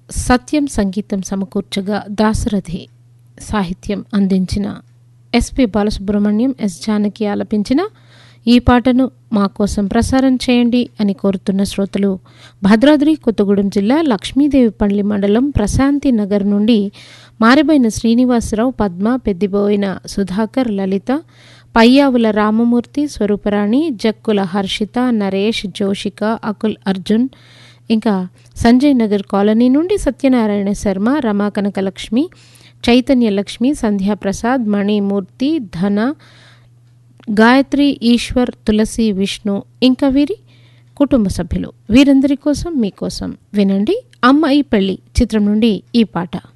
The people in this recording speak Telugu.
సత్యం సంగీతం సమకూర్చగా దాశరథి సాహిత్యం అందించిన ఎస్పి బాలసుబ్రహ్మణ్యం ఎస్ జానకి ఆలపించిన ఈ పాటను మా కోసం ప్రసారం చేయండి అని కోరుతున్న శ్రోతలు భద్రాద్రి కొత్తగూడెం జిల్లా లక్ష్మీదేవిపల్లి మండలం ప్రశాంతి నగర్ నుండి మారిబోయిన శ్రీనివాసరావు పద్మ పెద్దిబోయిన సుధాకర్ లలిత పయ్యావుల రామమూర్తి స్వరూపరాణి జక్కుల హర్షిత నరేష్ జోషిక అకుల్ అర్జున్ ఇంకా సంజయ్ నగర్ కాలనీ నుండి సత్యనారాయణ శర్మ రమా కనకలక్ష్మి చైతన్య లక్ష్మి సంధ్యాప్రసాద్ మణిమూర్తి ధన గాయత్రి ఈశ్వర్ తులసి విష్ణు ఇంకా వీరి కుటుంబ సభ్యులు వీరందరి కోసం మీకోసం వినండి అమ్మాయి పెళ్లి చిత్రం నుండి ఈ పాట